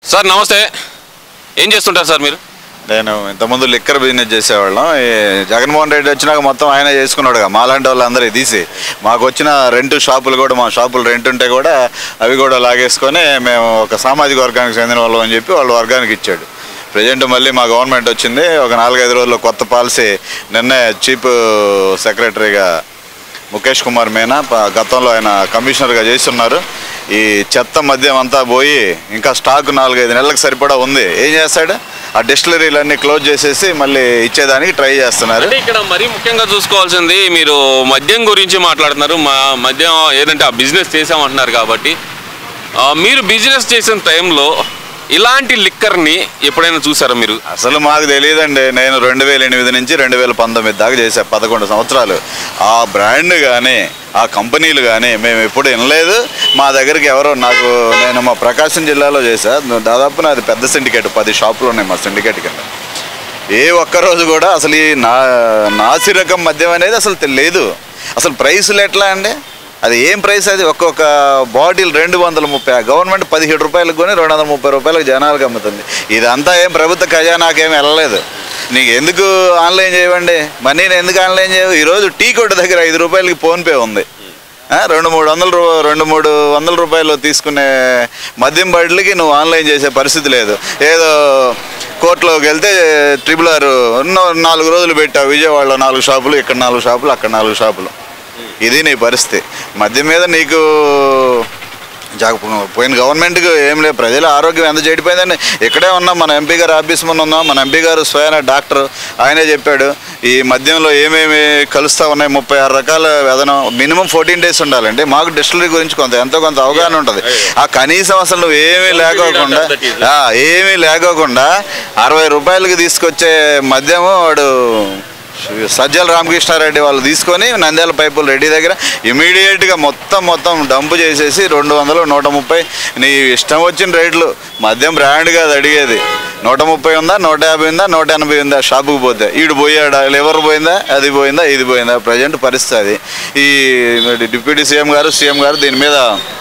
Sir నమస్తే ఏం చేస్తుంటారు సార్ మీరు నేను ఇంతకుముందు లిక్కర్ బిజినెస్ చేసేవాళ్ళం ఈ జగన్మోహన్ రెడ్డి వచ్చినాక మొత్తం ఆయన చేసుకున్నాడుగా మాలాంటి వాళ్ళందరూ తీసి మాకు వచ్చిన రెంట్ షాపులు కూడా మా షాపులు రెంట్ ఉంటే కూడా అవి కూడా లాగేసుకొని మేము ఒక సామాజిక వర్గానికి చెందిన వాళ్ళం అని చెప్పి వాళ్ళ వర్గానికి ఇచ్చాడు ప్రజెంట్ మళ్ళీ మా గవర్నమెంట్ వచ్చింది ఒక నాలుగైదు రోజుల్లో కొత్త పాలసీ నిన్నే చీఫ్ సెక్రటరీగా ముఖేష్ కుమార్ మీనా ప- గతంలో ఆయన కమిషనర్గా చేస్తున్నారు ఈ చెత్త మద్యం అంతా పోయి ఇంకా స్టాక్ నాలుగైదు నెలలకు సరిపడా ఉంది ఏం చేస్తాడు ఆ డిస్టిలరీలన్నీ క్లోజ్ చేసేసి మళ్ళీ ఇచ్చేదానికి ట్రై చేస్తున్నారు అంటే ఇక్కడ మరీ ముఖ్యంగా చూసుకోవాల్సింది మీరు మద్యం గురించి మాట్లాడుతున్నారు మా మద్యం ఏదంటే ఆ బిజినెస్ చేసామంటున్నారు కాబట్టి ఆ, మీరు బిజినెస్ చేసిన టైంలో ఇలాంటి లిక్కర్ని ఎప్పుడైనా చూసారా మీరు అసలు మాకు తెలియదండి నేను రెండు వేల ఎనిమిది నుంచి రెండు వేల పంతొమ్మిది దాకా చేశా పదకొండు సంవత్సరాలు ఆ బ్రాండ్ కానీ ఆ కంపెనీలు కానీ మేము ఎప్పుడు వినలేదు మా దగ్గరికి ఎవరో నాకు నేను మా ప్రకాశం జిల్లాలో చేశా దాదాపు నాది పెద్ద సిండికేట్ పది షాపులు ఉన్నాయి మా సిండికేట్ కింద ఏ ఒక్క రోజు కూడా అసలు ఈ నా నాసి రకం మద్యం అనేది అసలు తెలియదు అసలు ప్రైసులు ఎట్లా అండి అది ఏం ప్రైస్ అది ఒక్కొక్క బాటిల్ రెండు వందల ముప్పై గవర్నమెంట్ పదిహేడు రూపాయలకు కొని రెండు వందల ముప్పై రూపాయలకు జనాలకు అమ్ముతుంది ఇదంతా ఏం ప్రభుత్వ ఖజానాకేం వెళ్ళలేదు నీకు ఎందుకు ఆన్లైన్ చేయవండి మనీని ఎందుకు ఆన్లైన్ చేయవు ఈరోజు టీ కొట్టు దగ్గర ఐదు రూపాయలకి ఫోన్పే ఉంది ఆ, రెండు మూడు వందల రూ రెండు మూడు వందల రూపాయలు తీసుకునే మద్యం బడులకి నువ్వు ఆన్లైన్ చేసే పరిస్థితి లేదు ఏదో కోర్టులోకి వెళ్తే ట్రిపుల్ ఆర్ ఉన్న నాలుగు రోజులు పెట్టావు విజయవాడలో నాలుగు షాపులు ఇక్కడ నాలుగు షాపులు అక్కడ నాలుగు షాపులు ఇది నీ పరిస్థితి మద్యం మీద నీకు జగ- పోయిన గవర్నమెంట్కి ఏం లేదు ప్రజల ఆరోగ్యం ఎంత చెడిపోయిందండి ఇక్కడే ఉన్నాం మన ఎంపీ గారు ఆఫీస్ ముందు ఉన్నాం మన ఎంపీ గారు స్వయాన డాక్టర్ ఆయనే చెప్పాడు ఈ మద్యంలో ఏమేమి కలుస్తూ ఉన్నాయి ముప్పై ఆరు రకాల వ్యధనం మినిమం ఫోర్టీన్ డేస్ ఉండాలండి మాకు డిస్టిలరీ గురించి కొంత ఎంతో కొంత అవగాహన ఉంటుంది ఆ కనీసం అసలు నువ్వు ఏమీ లేకోకుండా ఆ, ఏమీ లేకోకుండా అరవై రూపాయలకి తీసుకొచ్చే మద్యము వాడు సజ్జల రామకృష్ణారెడ్డి వాళ్ళు తీసుకొని నంద్యాల పైపులు రెడ్డి దగ్గర ఇమీడియట్గా మొత్తం మొత్తం డంప్ చేసేసి రెండు వందలు నూట ముప్పై నీ ఇష్టం వచ్చిన రేట్లు మద్యం బ్రాండ్ కాదు అడిగేది నూట ముప్పై ఉందా నూట యాభై ఉందా నూట ఎనభై ఉందా షాపుకి పోతే ఈడు పోయాడా లివర్ పోయిందా అది పోయిందా ఇది పోయిందా ప్రజెంట్ పరిస్థితి అది ఈ డిప్యూటీ సీఎం గారు సీఎం గారు దీని మీద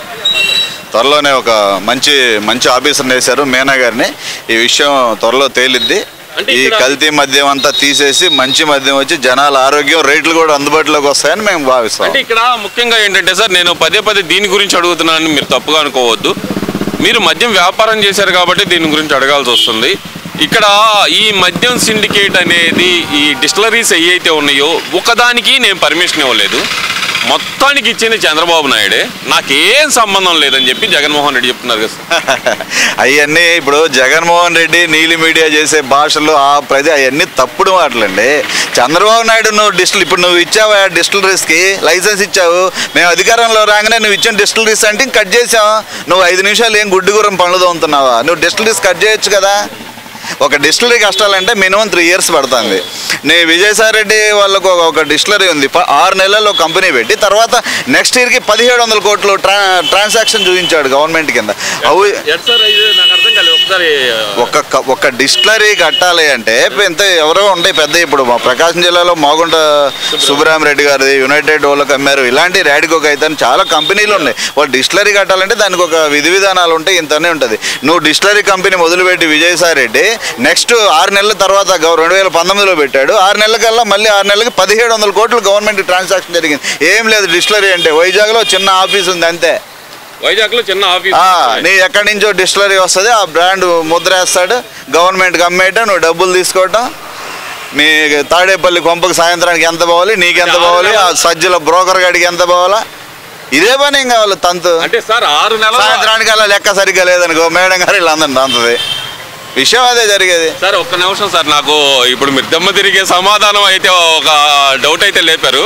త్వరలోనే ఒక మంచి మంచి ఆఫీసర్ని వేశారు మేనా గారిని ఈ విషయం త్వరలో తేలిద్ది అంటే ఈ ఇక్కడ- కల్తీ మద్యం అంతా తీసేసి మంచి మద్యం వచ్చి జనాల ఆరోగ్యం రేట్లు కూడా అందుబాటులోకి వస్తాయని మేము భావిస్తాం అంటే ఇక్కడ ముఖ్యంగా ఏంటంటే సార్ నేను పదే పదే దీని గురించి అడుగుతున్నానని మీరు తప్పుగా అనుకోవద్దు మీరు మద్యం వ్యాపారం చేశారు కాబట్టి దీని గురించి అడగాల్సి వస్తుంది ఇక్కడ ఈ మద్యం సిండికేట్ అనేది ఈ డిస్టిలరీస్ ఏవైతే ఉన్నాయో ఒకదానికి నేను పర్మిషన్ ఇవ్వలేదు మొత్తానికి ఇచ్చింది చంద్రబాబు నాయుడే నాకేం సంబంధం లేదని చెప్పి జగన్మోహన్ రెడ్డి చెప్తున్నారు కదా సార్ అవన్నీ ఇప్పుడు జగన్మోహన్ రెడ్డి నీలి మీడియా చేసే భాషలు ఆ ప్రతి అవన్నీ తప్పుడు మాటలండి చంద్రబాబు నాయుడు నువ్వు డిస్టిల్ ఇప్పుడు నువ్వు ఇచ్చావా డిస్టిలరీస్కి లైసెన్స్ ఇచ్చావు మేము అధికారంలో రాగానే నువ్వు ఇచ్చిన డిస్టిలరీస్ అంటే ఇంక కట్ చేసాం నువ్వు ఐదు నిమిషాలు ఏం గుడ్డు గుర్రం పనులు తోముతున్నావా నువ్వు డిస్టిలరీస్ కట్ చేయొచ్చు కదా ఒక డిస్టిలరీ కష్టాలంటే మినిమం త్రీ ఇయర్స్ పడుతుంది నీ విజయసాయి రెడ్డి వాళ్ళకు ఒక- ఒక డిస్టిలరీ ఉంది ప- ఆరు నెలల్లో కంపెనీ పెట్టి తర్వాత నెక్స్ట్ ఇయర్కి పదిహేడు వందల కోట్లు ట్రా ట్రాన్సాక్షన్ చూపించాడు గవర్నమెంట్ కింద అవి నాకు అర్థం కాలేదు ఒకసారి ఒక క- ఒక డిస్టిలరీ కట్టాలి అంటే ఇంత ఎవరో ఉంటాయి పెద్ద ఇప్పుడు మా ప్రకాశం జిల్లాలో మాగుంట సుబ్బరామరెడ్డి గారిది యునైటెడ్ వాళ్ళకి అమ్మారు ఇలాంటి ర్యాడికోక్ అయితే అని చాలా కంపెనీలు ఉన్నాయి వాళ్ళు డిస్టిలరీ కట్టాలంటే దానికి ఒక విధి విధానాలు ఉంటాయి ఇంతనే ఉంటుంది నువ్వు డిస్టిలరీ కంపెనీ మొదలుపెట్టి విజయసాయి రెడ్డి నెక్స్ట్ ఆరు నెలల తర్వాత గవ- రెండు వేల పంతొమ్మిదిలో పెట్టాడు ఆరు నెలల కల్లా మళ్ళీ ఆరు నెలలకి పదిహేడు వందల కోట్లు గవర్నమెంట్ ట్రాన్సాక్షన్ జరిగింది ఏం లేదు డిస్టిలరీ అంటే వైజాగ్లో చిన్న ఆఫీస్ ఉంది అంతే వైజాగ్ లో చిన్న ఆఫీస్ ఆ, నీ ఎక్కడి నుంచో డిస్టిలరీ వస్తుంది ఆ బ్రాండ్ ముద్ర వేస్తాడు గవర్నమెంట్కి అమ్మేయటం నువ్వు డబ్బులు తీసుకోవటం మీ తాడేపల్లి కొంపకి సాయంత్రానికి ఎంత పోవాలి నీకు ఎంత పోవాలి ఆ సజ్జల బ్రోకర్ గాడికి ఎంత పోవాలా ఇదే పని ఏం కావాలి తంతు అంటే సార్ ఆరు నెలల సాయంత్రానికి అలా లెక్క సరిగ్గా లేదనుకో మేడం గారు వీళ్ళందరినీ తంతది విషయం అదే జరిగేది సార్ ఒక్క నిమిషం సార్ నాకు ఇప్పుడు మీరు దమ్మ తిరిగే సమాధానం అయితే ఒక డౌట్ అయితే లేపారు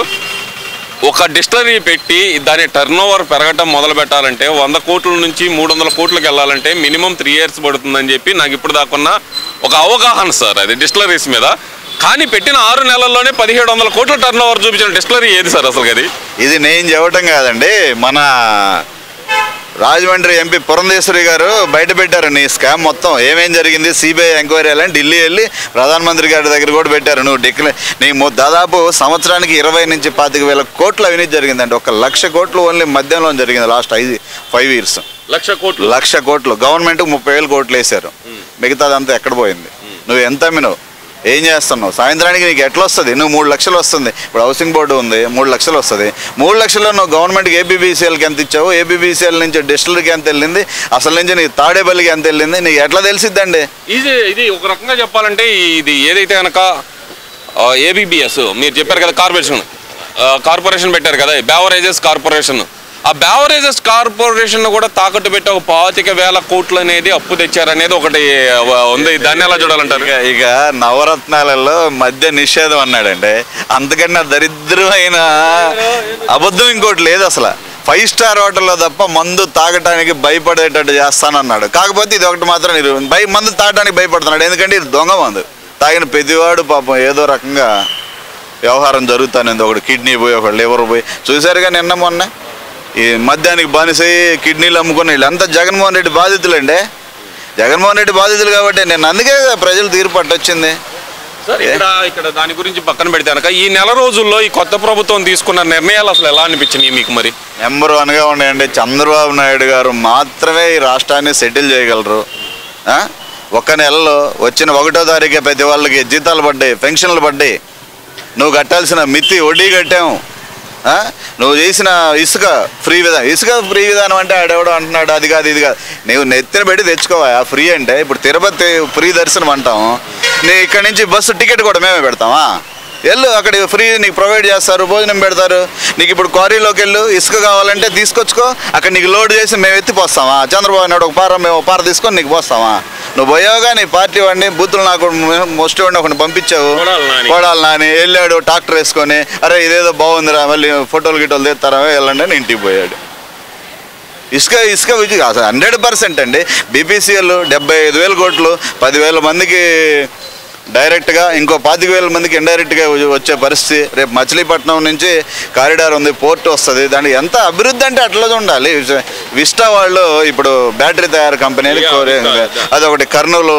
ఒక డిస్టిలరీ పెట్టి దాని టర్న్ ఓవర్ పెరగటం మొదలు పెట్టాలంటే వంద కోట్ల నుంచి మూడు వందల కోట్లకు వెళ్ళాలంటే మినిమం త్రీ ఇయర్స్ పడుతుందని చెప్పి నాకు ఇప్పుడు దాకున్న ఒక అవగాహన సార్ అది డిస్టిలరీస్ మీద కానీ పెట్టిన ఆరు నెలల్లోనే పదిహేడు వందల కోట్ల టర్న్ ఓవర్ చూపించిన డిస్టిలరీ ఏది సార్ అసలు అది ఇది నేను చెప్పటం కాదండి మన రాజమండ్రి ఎంపీ పురంధేశ్వరి గారు బయట పెట్టారు నీ స్కామ్ మొత్తం ఏమేం జరిగింది సిబిఐ ఎంక్వైరీ అని ఢిల్లీ వెళ్ళి ప్రధానమంత్రి గారి దగ్గర కూడా పెట్టారు నువ్వు డిక్లే నీ మొ- దాదాపు సంవత్సరానికి ఇరవై నుంచి పాతిక వేల కోట్ల అవినీతి జరిగిందండి ఒక లక్ష కోట్లు ఓన్లీ మధ్యంలో జరిగింది లాస్ట్ ఐదు ఫైవ్ ఇయర్స్ లక్ష కోట్లు లక్ష కోట్లు గవర్నమెంట్కి ముప్పై వేలు కోట్లు వేశారు మిగతాదంతా ఎక్కడ పోయింది నువ్వు ఎంత అమ్మినావు ఏం చేస్తున్నావు సాయంత్రానికి నీకు ఎట్లా వస్తుంది నువ్వు మూడు లక్షలు వస్తుంది ఇప్పుడు హౌసింగ్ బోర్డు ఉంది మూడు లక్షలు వస్తుంది మూడు లక్షలు నువ్వు గవర్నమెంట్కి ఏబీబీసీఎల్కి ఎంత ఇచ్చావు ఏబీబీసీఎల్ నుంచి డిస్టిలరీకి ఎంత వెళ్ళింది అసలు నుంచి నీకు తాడేపల్లికి ఎంత వెళ్ళింది నీకు ఎట్లా తెలిసిద్దండి ఇది ఇది ఒక రకంగా చెప్పాలంటే ఇది ఏదైతే కనుక ఏబిబిఎస్ మీరు చెప్పారు కదా కార్పొరేషన్ కార్పొరేషన్ పెట్టారు కదా బ్యావరేజెస్ కార్పొరేషన్ ఆ బ్యావరేజెస్ కార్పొరేషన్ కూడా తాకట్టు పెట్టి ఒక పాతిక వేల కోట్లు అనేది అప్పు తెచ్చారనేది ఒకటి ఆ, ఉంది దాన్ని ఎలా చూడాలంటారు ఇక ఇక నవరత్నాలలో మద్య నిషేధం అన్నాడండి అంతకన్నా దరిద్రమైన అబద్ధం ఇంకోటి లేదు అసలు ఫైవ్ స్టార్ హోటల్లో తప్ప మందు తాగటానికి భయపడేటట్టు చేస్తానన్నాడు కాకపోతే ఇది ఒకటి మాత్రం నిరు భయ మందు తాగడానికి భయపడుతున్నాడు ఎందుకంటే ఇది దొంగ మందు తాగిన ప్రతివాడు పాపం ఏదో రకంగా వ్యవహారం జరుగుతానేది ఒకటి కిడ్నీ పోయి ఒకటి లివర్ పోయి చూసారుగా నిన్న మొన్న ఈ మద్యానికి బానిసై కిడ్నీలు అమ్ముకున్న వీళ్ళంతా జగన్మోహన్ రెడ్డి బాధితులండి జగన్మోహన్ రెడ్డి బాధితులు కాబట్టి నేను అందుకే కదా ప్రజలు తీర్పు పట్టొచ్చింది సార్ ఇక్కడ ఇక్కడ దాని గురించి పక్కన పెడితే కనుక ఈ నెల రోజుల్లో ఈ కొత్త ప్రభుత్వం తీసుకున్న నిర్ణయాలు అసలు ఎలా అనిపించినాయి మీకు మరి నెంబర్ వన్గా ఉన్నాయండి చంద్రబాబు నాయుడు గారు మాత్రమే ఈ రాష్ట్రాన్ని సెటిల్ చేయగలరు ఆ? ఒక్క నెలలో వచ్చిన ఒకటో తారీఖే ప్రతి వాళ్ళకి జీతాలు పడ్డాయి పెన్షన్లు పడ్డాయి నువ్వు కట్టాల్సిన మిత్తి వడ్డీ కట్టాము ఆ? నువ్వు చేసిన ఇసుక ఫ్రీ విధానం ఇసుక ఫ్రీ విధానం అంటే ఆడెవడో అంటున్నాడు అది కాదు ఇది కాదు నువ్వు నెత్తిన పెట్టి తెచ్చుకోవా ఫ్రీ అంటే ఇప్పుడు తిరుపతి ఫ్రీ దర్శనం అంటాం నీ ఇక్కడ నుంచి బస్సు టికెట్ కూడా మేమే పెడతామా వెళ్ళు అక్కడ ఫ్రీ నీకు ప్రొవైడ్ చేస్తారు భోజనం పెడతారు నీకు ఇప్పుడు క్వారీలోకి వెళ్ళు ఇసుక కావాలంటే తీసుకొచ్చుకో అక్కడ నీకు లోడ్ చేసి మేము ఎత్తి పోస్తామా చంద్రబాబు నాయుడు ఒక పార మేము ఒక పార తీసుకొని నీకు పోస్తామా నువ్వు పోయావుగా నీ పార్టీ వాడిని బూతులు నాకు మోస్ట్ వాడిని ఒకటి పంపించావు కొడాలి నాని. కోడాలి నాని వెళ్ళాడు ట్రాక్టర్ వేసుకొని అరే ఇదేదో బాగుందిరా మళ్ళీ ఫోటోలు గిటోలు తీస్తారా వెళ్ళండి అని ఇంటికి పోయాడు ఇసుక ఇసుక విజయ్ అసలు హండ్రెడ్ పర్సెంట్ అండి బీపీసీఎల్ డెబ్బై ఐదు వేల కోట్లు పదివేల మందికి డైరెక్ట్గా ఇంకో పాతిక వేల మందికి ఇండైరెక్ట్గా వచ్చే పరిస్థితి రేపు మచిలీపట్నం నుంచి కారిడార్ ఉంది పోర్ట్ వస్తుంది దానికి ఎంత అభివృద్ధి అంటే అట్లా ఉండాలి విస్టా వాళ్ళు ఇప్పుడు బ్యాటరీ తయారు కంపెనీ అని Yeah, కోరే Vista, yeah. అదొకటి కర్నూలు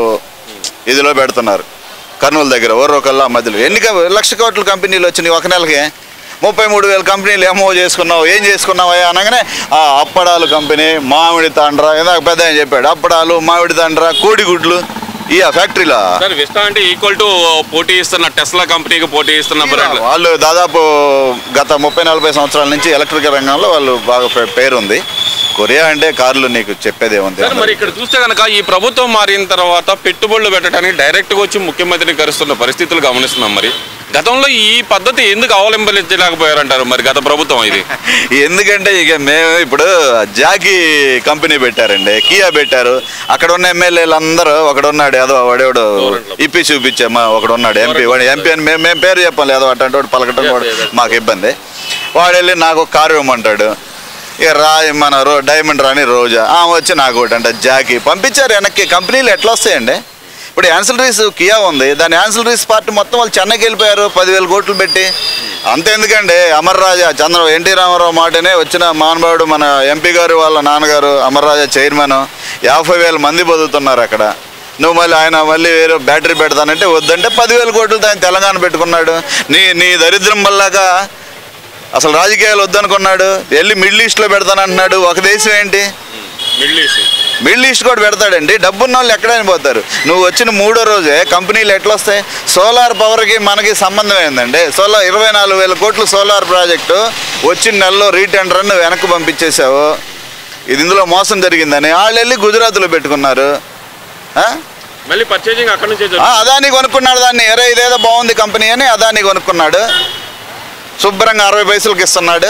ఇదిలో పెడుతున్నారు కర్నూలు దగ్గర ఓరోకల్లా మధ్యలో ఎన్ని క- లక్ష కోట్ల కంపెనీలు వచ్చినాయి ఒక నెలకి ముప్పై మూడు వేల కంపెనీలు ఏమో చేసుకున్నావు ఏం చేసుకున్నావు అయ్యా అనగానే ఆ అప్పడాలు కంపెనీ మామిడి తాండ్ర ఇందాక పెద్ద ఆయన చెప్పాడు అప్పడాలు మామిడి తాండ్ర కోడిగుడ్లు ఈ ఆ ఫ్యాక్టరీలో సార్ విస్టా అంటే ఈక్వల్ టు పోటీ ఇస్తున్న టెస్లా కంపెనీకి పోటీ ఇస్తున్న బ్రాండ్ వాళ్ళు దాదాపు గత ముప్పై నలభై సంవత్సరాల నుంచి ఎలక్ట్రికల్ రంగంలో వాళ్ళు బాగా పే- పేరుంది కొరియా అంటే కార్లు నీకు చెప్పేది ఏముంది సార్ మరి ఇక్కడ చూస్తే కనుక ఈ ప్రభుత్వం మారిన తర్వాత పెట్టుబడులు పెట్టడానికి డైరెక్ట్గా వచ్చి ముఖ్యమంత్రిని కలుస్తున్న పరిస్థితులు గమనిస్తున్నాం మరి గతంలో ఈ పద్ధతి ఎందుకు అవలంబించలేకపోయారంటారు మరి గత ప్రభుత్వం ఇది ఎందుకంటే ఇక మేము ఇప్పుడు జాకీ కంపెనీ పెట్టారండి కియా పెట్టారు అక్కడ ఉన్న ఎమ్మెల్యేలు అందరూ ఒకడు ఉన్నాడు ఏదో వాడేవాడు గవర్నమెంట్లో. ఇప్పి చూపించామా ఒకడు ఉన్నాడు ఎంపీ వాడు ఎంపీ అని మేము మేము పేరు చెప్పాలి ఏదో అట్లాంటి వాడు పలకటం Yes, వాడు yes, yes. మాకు ఇబ్బంది వాడు వెళ్ళి నాకు ఒక కారు ఇవ్వమంటాడు ఇక రా మన రో డైమండ్ రాని రోజా ఆమె వచ్చి నాకు ఒకటి అంట జాకీ పంపించారు వెనక్కి కంపెనీలు ఎట్లా వస్తాయండి ఇప్పుడు యాన్సిలరీస్ కియా ఉంది దాని యాన్సిలరీస్ పార్టీ మొత్తం వాళ్ళు చెన్నైకి వెళ్ళిపోయారు పదివేల కోట్లు పెట్టి అంతెందుకండి అమర్ రాజా చంద్ర ఎన్టీ రామారావు మాటనే వచ్చిన మహానుభావుడు మన ఎంపీ గారు వాళ్ళ నాన్నగారు అమర్ రాజా చైర్మన్ యాభై వేల మంది బతుకుతున్నారు అక్కడ నువ్వు మళ్ళీ ఆయన మళ్ళీ వేరే బ్యాటరీ పెడతానంటే వద్దంటే పదివేల కోట్లతో ఆయన తెలంగాణ పెట్టుకున్నాడు నీ నీ దరిద్రం వల్లగా అసలు రాజకీయాలు వద్దనుకున్నాడు వెళ్ళి మిడిల్ ఈస్ట్లో పెడతానంటున్నాడు ఒక దేశం ఏంటి మిడిల్ ఈస్ట్ మిడిల్ ఈస్ట్ కూడా పెడతాడండి డబ్బున్న వాళ్ళు ఎక్కడైనా పోతారు నువ్వు వచ్చిన మూడో రోజే కంపెనీలు ఎట్లా వస్తాయి సోలార్ పవర్కి మనకి సంబంధం ఏందండి సోలార్ ఇరవై నాలుగు వేల కోట్లు సోలార్ ప్రాజెక్టు వచ్చిన నెలలో రీటెండర్ నువ్వు వెనక్కి పంపించేసావు ఇది ఇందులో మోసం జరిగిందని వాళ్ళు వెళ్ళి గుజరాత్లో పెట్టుకున్నారు ఆ? మళ్ళీ పర్చేజింగ్ అక్కడ నుంచే ఆ, జరుగుతుంది. అదాని కొనుక్కున్నాడు దాన్ని ఎరే ఇదేదో బాగుంది కంపెనీ అని అదాని కొనుక్కున్నాడు శుభ్రంగా అరవై పైసలకి ఇస్తున్నాడు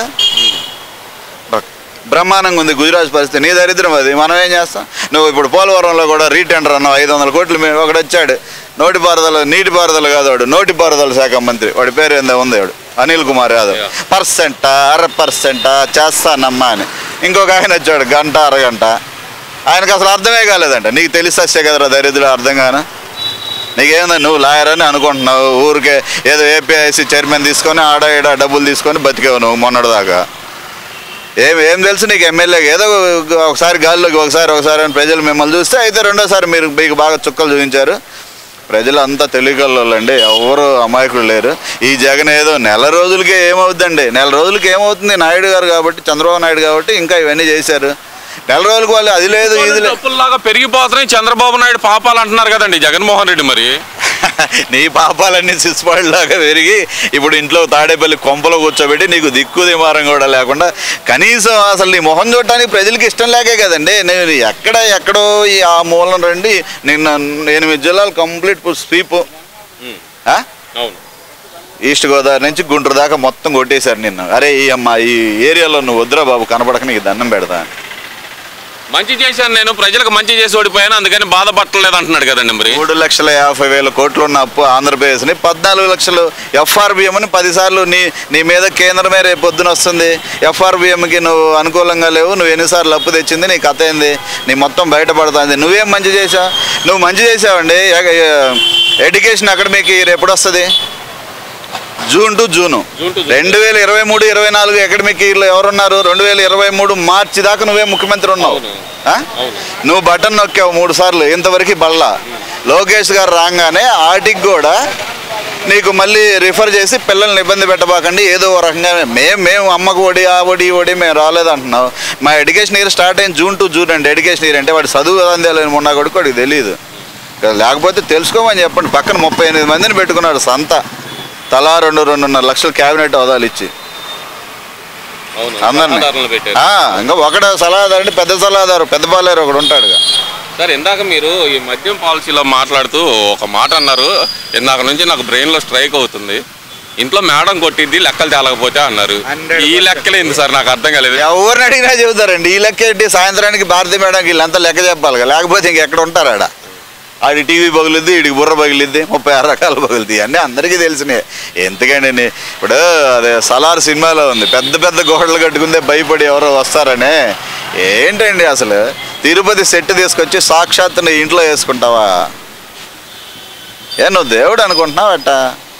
బ- బ్రహ్మాండంగా ఉంది గుజరాత్ పరిస్థితి నీ దరిద్రం అది మనం ఏం చేస్తాం నువ్వు ఇప్పుడు పోలవరంలో కూడా రీటెండర్ అన్నావు ఐదు వందల కోట్లు మేము ఒకడు వచ్చాడు నోటి పారుదల నీటి పారుదల కాదు వాడు నోటి పారుదల శాఖ మంత్రి వాడి పేరు ఏందో ఉంది వాడు అనిల్ కుమార్ యాదవ్ Yeah. పర్సెంటా అర పర్సెంటా చేస్తానమ్మా అని ఇంకొక ఆయన వచ్చాడు గంట అరగంట ఆయనకు అసలు అర్థమే కాలేదంట నీకు తెలిస్తే కదరా దరిద్రుడు అర్థం కాను నీకేందా నువ్వు లాయర్ అని అనుకుంటున్నావు ఊరికే ఏదో ఏపీఐసి చైర్మన్ తీసుకొని ఆడ ఈడ డబ్బులు తీసుకొని బతికావు నువ్వు మొన్నటిదాకా ఏం ఏం తెలుసు నీకు ఎమ్మెల్యే ఏదో ఒకసారి గాల్లోకి ఒకసారి ఒకసారి అని ప్రజలు మిమ్మల్ని చూస్తే అయితే రెండోసారి మీరు మీకు బాగా చుక్కలు చూపించారు ప్రజలు అంతా తెలియగలండి ఎవరు అమాయకులు లేరు ఈ జగన్ ఏదో నెల రోజులకే ఏమవుద్దండి నెల రోజులకి ఏమవుతుంది నాయుడు గారు కాబట్టి చంద్రబాబు నాయుడు కాబట్టి ఇంకా ఇవన్నీ చేశారు నెల రోజులకు వాళ్ళు అది లేదు ఇది లేదు డబ్బుల్లాగా పెరిగిపోతున్నాయి చంద్రబాబు నాయుడు పాపాలు అంటున్నారు కదండి జగన్మోహన్ రెడ్డి మరి నీ పాపాలన్నీ సిస్పాడిలాగా పెరిగి ఇప్పుడు ఇంట్లో తాడేపల్లి కొంపలో కూర్చోబెట్టి నీకు దిక్కు దిమారం కూడా లేకుండా కనీసం అసలు నీ మొహం చూడటానికి ప్రజలకి ఇష్టం లేకే కదండి నేను ఎక్కడ ఎక్కడో ఈ ఆ మూలం రండి నిన్న ఎనిమిది జిల్లాలు కంప్లీట్ స్వీప్ ఆ? అవును ఈస్ట్ గోదావరి నుంచి గుంటూరు దాకా మొత్తం కొట్టేశారు నిన్ను అరే ఈ అమ్మ ఈ ఏరియాలో నువ్వు వద్దురా బాబు కనపడక నీకు దండం పెడతా మంచి చేశాను నేను ప్రజలకు మంచి చేసి ఓడిపోయాను అందుకని బాధపడలేదు అంటున్నాడు కదండి మరి మూడు లక్షల యాభై వేల కోట్లు ఉన్న అప్పు ఆంధ్రప్రదేశ్ని పద్నాలుగు లక్షలు ఎఫ్ఆర్బిఎం అని పదిసార్లు నీ నీ మీద కేంద్రమే రేపు పొద్దున వస్తుంది ఎఫ్ఆర్బిఎంకి నువ్వు అనుకూలంగా లేవు నువ్వు ఎన్నిసార్లు అప్పు తెచ్చింది నీ కథ ఏంది నీ మొత్తం బయటపడుతుంది నువ్వేం మంచి చేసావు నువ్వు మంచి చేసావండి ఎడ్యుకేషన్ అకాడమీకి రేపు ఎప్పుడు వస్తుంది June to June June to June. రెండు వేల ఇరవై మూడు ఇరవై నాలుగు అకాడమిక్ ఇయర్లో ఎవరున్నారు రెండు వేల ఇరవై మూడు మార్చి దాకా నువ్వే ముఖ్యమంత్రి ఉన్నావు అవును. ఆ? అవును. నువ్వు బటన్ నొక్కావు మూడు సార్లు ఇంతవరకు బల్లా లోకేష్ గారు రాగానే ఆటికి కూడా నీకు మళ్ళీ రిఫర్ చేసి పిల్లల్ని ఇబ్బంది పెట్టబాకండి ఏదో ఓ రకంగా మేము మేము అమ్మకు ఒడి ఆ ఒడి ఈ ఒడి మేము రాలేదు అంటున్నావు మా ఎడ్యుకేషన్ ఇయర్ స్టార్ట్ అయింది జూన్ టు జూన్ అండి ఎడ్యుకేషన్ ఇయర్ అంటే వాడు చదువు అందేయాలని మొన్న కొడుకు వాడికి తెలియదు లేకపోతే తెలుసుకోమని చెప్పండి పక్కన ముప్పై ఎనిమిది మందిని పెట్టుకున్నాడు సంత తలా రెండు రెండున్నర లక్షలు క్యాబినెట్ హోదాలు ఇచ్చి అవును అందరినీ సలహాదారులను పెట్టారు ఆ, ఇంకా ఒకటే సలహాదారు అంటే పెద్ద సలహాదారు పెద్ద పాలేరు ఒకడు ఉంటాడుగా సార్ ఇందాక మీరు ఈ మద్యం పాలసీలో మాట్లాడుతూ ఒక మాట అన్నారు ఇందాక నుంచి నాకు బ్రెయిన్లో స్ట్రైక్ అవుతుంది ఇంట్లో మేడం కొట్టింది లెక్కలు తేలకపోతే అన్నారు 100% ఈ లెక్కలు ఏంది సార్ నాకు అర్థం కాలేదు ఎవరిని అడిగినా చెబుతారండి ఈ లెక్క ఏంటి సాయంత్రానికి భారతి మేడంకి వీళ్ళంతా లెక్క చెప్పాలి కదా. లేకపోతే ఇంకెక్కడ ఉంటారు ఆడ ఆడి టీవీ పగిలిద్ది వీడికి బుర్ర పగిలిద్ది ముప్పై ఆరు రకాలు పగిలిద్ది అన్నీ అందరికీ తెలిసినాయి ఎందుకండి నే- ఇప్పుడు అదే సలార్ సినిమాలో ఉంది పెద్ద పెద్ద గోడలు కట్టుకుందే భయపడి ఎవరో వస్తారనే ఏంటండి అసలు తిరుపతి సెట్ తీసుకొచ్చి సాక్షాత్ నీ ఇంట్లో వేసుకుంటావా ఏ నువ్వు దేవుడు అనుకుంటున్నావు అట్టా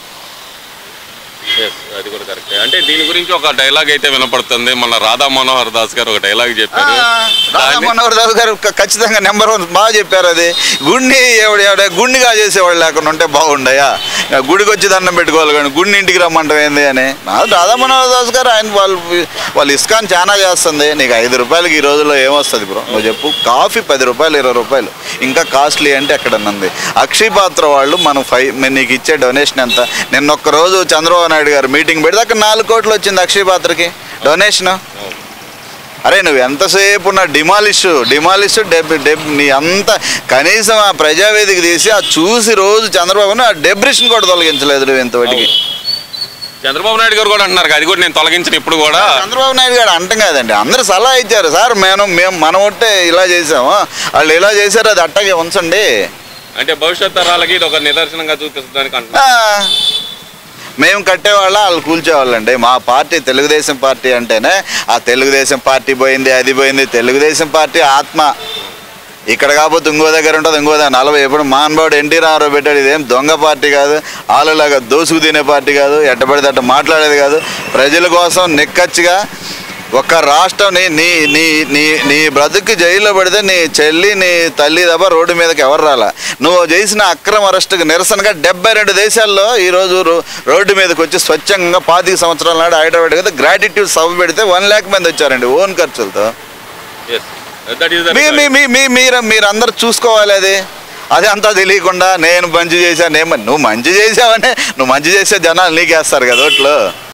Yes, అది కూడా కరెక్ట్ అంటే దీని గురించి ఒక డైలాగ్ అయితే వినపడుతుంది మన రాధా మనోహర్ దాస్ గారు ఒక డైలాగ్ చెప్పారు రాధా దాన్ని- మనోహర్ దాస్ గారు క- ఖచ్చితంగా నెంబర్ వన్ బాగా చెప్పారు అది గుండి ఎవడు ఎవడ గుండిగా చేసేవాళ్ళు లేకుండా ఉంటే బాగుండయా గుడికి వచ్చి దండం పెట్టుకోవాలి కానీ గుండి ఇంటికి రమ్మంటాం ఏంది అని నా రాధా మనోహర్ దాస్ గారు ఆయన వాళ్ళు వాళ్ళు ఇస్కాన్ చాలా చేస్తుంది నీకు ఐదు రూపాయలకి ఈ రోజుల్లో ఏమొస్తుంది బ్రో నువ్వు చెప్పు కాఫీ పది రూపాయలు ఇరవై రూపాయలు ఇంకా కాస్ట్లీ అంటే ఎక్కడన్నుంది అక్షయ్ పాత్ర వాళ్ళు మనం ఫైవ్ మేము నీకు ఇచ్చే డొనేషన్ ఎంత నిన్న ఒక్క రోజు చంద్రబాబు నాయుడు గారు మీటింగ్ పెడితే అక్కడ నాలుగు కోట్లు వచ్చింది అక్షయ్ పాత్రకి డొనేషన్ అరే నువ్వు ఎంతసేపు ఉన్న డిమాలిష్ డిమాలిష్ డెబ్ డెబ్ నీ అంత కనీసం ఆ ప్రజావేదిక తీసి ఆ చూసి రోజు చంద్రబాబుని ఆ డెబ్రిషన్ కూడా తొలగించలేదు నువ్వు ఇంతవరకు చంద్రబాబు నాయుడు గారు కూడా అంటున్నారు అది కూడా నేను తొలగించిన ఇప్పుడు కూడా చంద్రబాబు నాయుడు గారు అంటాం కాదండి అందరూ సలహా ఇచ్చారు సార్ మేము మేము మన ఒట్టే ఇలా చేసాము వాళ్ళు ఇలా చేశారు అది అట్టాగే ఉంచండి అంటే భవిష్యత్ తరాలకి ఇది ఒక నిదర్శనంగా చూపించడానికి అంటున్నారు ఆ, మేము కట్టేవాళ్ళ వాళ్ళు కూల్చేవాళ్ళండి మా పార్టీ తెలుగుదేశం పార్టీ అంటేనే ఆ తెలుగుదేశం పార్టీ పోయింది అది పోయింది తెలుగుదేశం పార్టీ ఆత్మ ఇక్కడ కాకపోతే ఇంకో దగ్గర ఉంటుంది ఇంకో దగ్గర నలభై ఎప్పుడు మానవాడు ఎన్టీ రామారావు పెట్టాడు ఇదేం దొంగ పార్టీ కాదు వాళ్ళలాగా దోసుకు తినే పార్టీ కాదు ఎట్టబడితే అట్ట మాట్లాడేది కాదు ప్రజల కోసం నిక్కచ్చిగా ఒక రాష్ట్రం నీ నీ నీ నీ నీ బ్రతుక్కి జైల్లో పెడితే నీ చెల్లి నీ తల్లి తప్ప రోడ్డు మీదకి ఎవరు రాలా నువ్వు చేసిన అక్రమ అరెస్టుకు నిరసనగా డెబ్బై రెండు దేశాల్లో ఈరోజు రో- రోడ్డు మీదకి వచ్చి స్వచ్ఛంగా పాతిక సంవత్సరాల నాడు హైదరాబాద్ కదా గ్రాటిట్యూడ్ సభ పెడితే వన్ ల్యాక్ మంది వచ్చారండి ఓన్ ఖర్చులతో ఎస్ దట్ ఈస్ మీ మీ మీ మీ మీరు మీరందరూ చూసుకోవాలి అది అది అంతా తెలియకుండా నేను మంచి చేశాను ఏమని నువ్వు మంచి చేసావనే నువ్వు మంచి చేసే జనాలు నీకేస్తారు కదా ఓట్లు